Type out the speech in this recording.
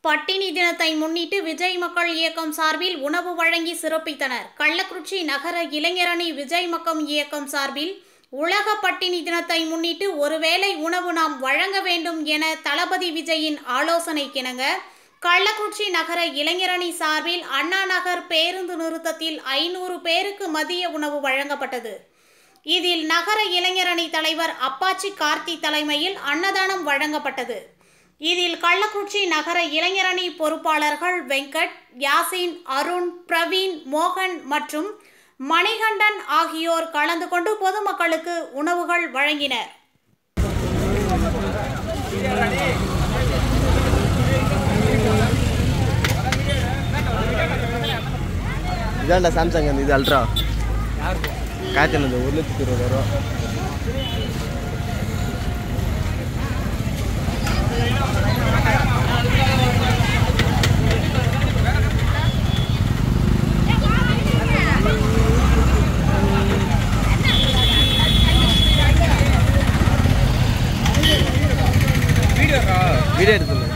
பட்டினி தினத்தை முன்னிட்டு விஜய் மக்கள் இயக்கம் சார்பில் உணவு வழங்கி சிறப்பித்தனர் கள்ளக்குறிச்சி நகர இளைஞரணி விஜய் மக்கள் இயக்கம் சார்பில் உலக பட்டினி தினத்தை முன்னிட்டு ஒருவேளை உணவு நாம் வழங்க வேண்டும் என தளபதி விஜயின் ஆலோசனைக்கிணங்க கள்ளக்குறிச்சி நகர இளைஞரணி சார்பில் அண்ணா நகர் பேருந்து நிறுத்தத்தில் ஐநூறு பேருக்கு மதிய உணவு வழங்கப்பட்டது இதில் நகர இளைஞரணி தலைவர் அப்பாச்சி கார்த்தி தலைமையில் அன்னதானம் வழங்கப்பட்டது இதில் கள்ளக்குறிச்சி நகர இளைஞரணி பொறுப்பாளர்கள் வெங்கட் யாசின் அருண் பிரவீன் மோகன் மற்றும் மணிகண்டன் ஆகியோர் கலந்து கொண்டு பொதுமக்களுக்கு உணவுகள் வழங்கினர் இதான்டா சாம்சங் அந்த இது அல்ட்ரா காய்ச்சல் அந்த ஒரு லட்சத்தி இருபதாயிரம் வீடியோ எடுத்துருந்தேன்